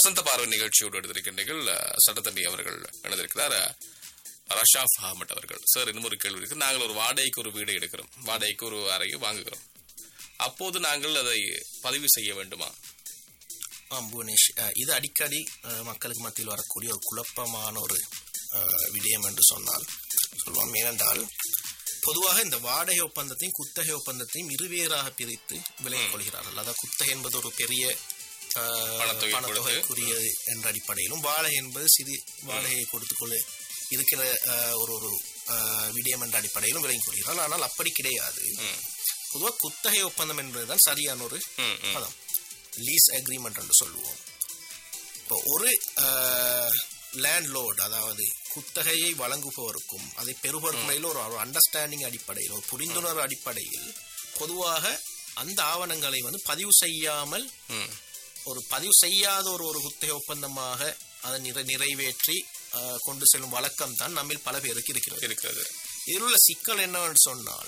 வசந்த பார்வை நிகழ்ச்சியோடு எடுத்திருக்கின்றீர்கள் அஹ், சட்டத்தண்ணி அவர்கள் எழுதியிருக்கிறார் அஹ், ரஷாப் அஹமட் அவர்கள் சார் இன்னும் ஒரு கேள்வி இருக்கு நாங்கள் ஒரு வாடகைக்கு ஒரு வீடு எடுக்கிறோம் வாடகைக்கு ஒரு அறையை வாங்குகிறோம் அப்போது நாங்கள் அதை பதிவு செய்ய வேண்டுமா ஆம் புவனேஷ் அஹ், இது அடிக்கடி அஹ், மக்களுக்கு மத்தியில் வரக்கூடிய ஒரு குழப்பமான ஒரு அஹ், விடயம் என்று சொன்னால் சொல்வோம் ஏனென்றால் பொதுவாக இந்த வாடகை ஒப்பந்தத்தையும் குத்தகை ஒப்பந்தத்தையும் இருவேறாக பிரித்து விலகிக் கொள்கிறார்கள் அதாவது குத்தகை என்பது ஒரு பெரிய அஹ், பணத்தொகை பணத்தொகைக்குரியது என்ற அடிப்படையிலும் வாடகை என்பது சிறு வாடகையை கொடுத்துக்கொள்ள இருக்கிற அஹ், ஒரு ஒரு அஹ், விடயம் என்ற அடிப்படையிலும் விலகிக் கொள்கிறார்கள் ஆனால் அப்படி கிடையாது பொதுவாக குத்தகை ஒப்பந்தம் என்பதுதான் சரியான ஒரு ம், ம். பதம் லீஸ் அக்ரிமெண்ட் என்று சொல்லுவோம் இப்போ ஒரு லேண்ட்லோட் அதாவது குத்தகையை வழங்குபவருக்கும் அதை பெறுபவருக்கும் இடையில ஒரு ஒரு அண்டர்ஸ்டாண்டிங் அடிப்படையில் ஒரு புரிந்துணர்வு அடிப்படையில் பொதுவாக அந்த ஆவணங்களை வந்து பதிவு செய்யாமல் ம். ஒரு பதிவு செய்யாத ஒரு ஒரு குத்தகை ஒப்பந்தமாக அதை நிறை நிறைவேற்றி அஹ், கொண்டு செல்லும் வழக்கம் தான் நம்மில் பல பேருக்கு இருக்கிறது இருக்கிறது இதில் உள்ள சிக்கல் என்னவென்று சொன்னால்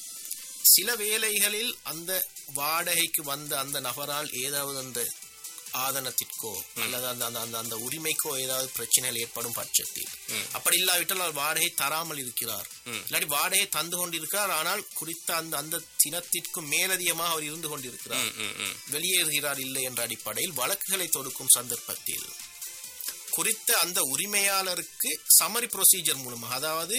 சில வேளைகளில் அந்த வாடகைக்கு வந்த அந்த நபரால் ஏதாவது அந்த ஆதனத்திற்கோ அல்லது அந்த அந்த அந்த அந்த உரிமைக்கோ ஏதாவது பிரச்சனைகள் ஏற்படும் பட்சத்தில் அப்படி இல்லாவிட்டால் அவர் வாடகை தராமல் இருக்கிறார் இல்லாட்டி வாடகை தந்து கொண்டிருக்கிறார் ஆனால் குறித்த அந்த அந்த தினத்திற்கு மேலதிகமாக அவர் இருந்து கொண்டிருக்கிறார் ம், ம், ம். வெளியேறுகிறார் இல்லை என்ற அடிப்படையில் வழக்குகளை தொடுக்கும் சந்தர்ப்பத்தில் குறித்த அந்த உரிமையாளருக்கு சமரி ப்ரொசீஜர் மூலமாக அதாவது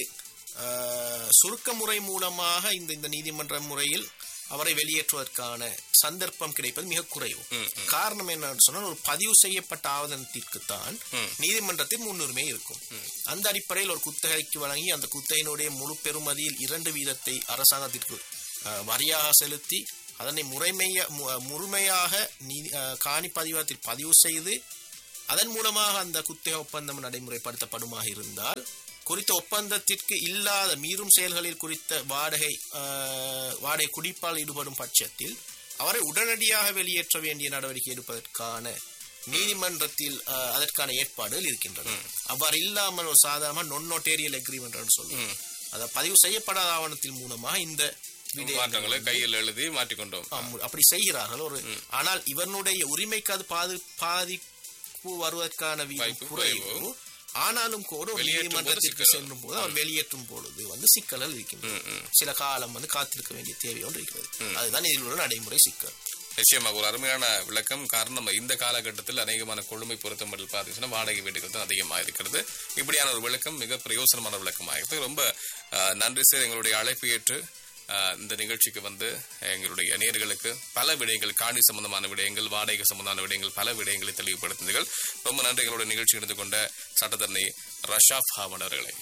அஹ், சுருக்க முறை மூலமாக இந்த இந்த நீதிமன்ற முறையில் அவரை வெளியேற்றுவதற்கான சந்தர்ப்பம் கிடைப்பது மிக குறைவு காரணம் என்னன்னு சொன்னால் ஒரு பதிவு செய்யப்பட்ட ஆவணத்திற்கு தான் நீதிமன்றத்தில் முன்னுரிமை இருக்கும் அந்த அடிப்படையில் ஒரு குத்தகைக்கு வழங்கி அந்த குத்தகையினுடைய முழு பெறுமதியில் இரண்டு வீதத்தை அரசாங்கத்திற்கு அஹ், வரியாக செலுத்தி அதனை முறைமைய மு- முழுமையாக நீதி அஹ், காணி பதிவத்தில் பதிவு செய்து அதன் மூலமாக அந்த குத்தகை ஒப்பந்தம் நடைமுறைப்படுத்தப்படுமாக இருந்தால் குறித்த ஒப்பந்தத்திற்கு இல்லாத மீறும் செயல்களில் குறித்த வாடகை அஹ், வாடகை குடிப்பால் ஈடுபடும் பட்சத்தில் அவரை உடனடியாக வெளியேற்ற வேண்டிய நடவடிக்கை எடுப்பதற்கான நீதிமன்றத்தில் அஹ், அதற்கான ஏற்பாடுகள் இருக்கின்றன அவ்வாறு இல்லாமல் ஒரு சாதாரண non notarial agreement என்று சொல்லுவோம் அதை பதிவு செய்யப்படாத ஆவணத்தின் மூலமாக இந்த விடயங்கள் மாற்றங்களை கையில் எழுதி மாற்றிக்கொண்டோம் ஆம், அப்படி செய்கிறார்கள் ஒரு ஆனால் இவனுடைய உரிமைக்கு அது பாது பாதிப்பு வருவதற்கான வீதம் வாய்ப்பு குறைவு குறைவு. ஆனாலும் கூட ஒரு வெளியேற்றும் போது நீதிமன்றத்திற்கு சிக்கல். செல்லும் போது அவர் வெளியேற்றும் பொழுது வந்து சிக்கல்கள் இருக்கின்றன சில காலம் வந்து காத்திருக்க வேண்டிய தேவை ஒன்று இருக்கிறது அதுதான் இதில் உள்ள நடைமுறை சிக்கல் நிச்சயமாக ஒரு அருமையான விளக்கம் காரணம் இந்த காலகட்டத்தில் அநேகமான கொழுமை பொருத்தமட்டில் பார்த்தீங்கன்னா வாடகை வீடுகள் தான் அதிகமாக இருக்கிறது இப்படியான ஒரு விளக்கம் மிக பிரயோசனமான விளக்கமாக இருக்குது ரொம்ப அஹ், நன்றி சார் எங்களுடைய அழைப்பு ஏற்று அஹ், இந்த நிகழ்ச்சிக்கு வந்து எங்களுடைய நேயர்களுக்கு பல விடயங்கள் காணி சம்பந்தமான விடயங்கள் வாடகை சம்பந்தமான விடயங்கள் பல விடயங்களை தெளிவுபடுத்தினீர்கள் ரொம்ப நன்றி எங்களுடைய நிகழ்ச்சி இணைந்து கொண்ட சட்டத்தரணி ரஷாப் ஹாமன் அவர்களை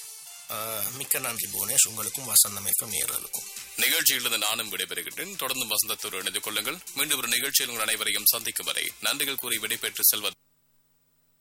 ஆஹ், மிக்க நன்றி புவனேஷ் உங்களுக்கும் வசந்தமைக்கும் நேர்களுக்கும் நிகழ்ச்சியிலிருந்து நானும் விடைபெறுகின்றேன் தொடர்ந்து வசந்தத்தோடு இணைந்து கொள்ளுங்கள் மீண்டும் ஒரு நிகழ்ச்சியில் உங்கள் அனைவரையும் சந்திக்கும் வரை நன்றிகள் கூறி விடைபெற்று செல்வது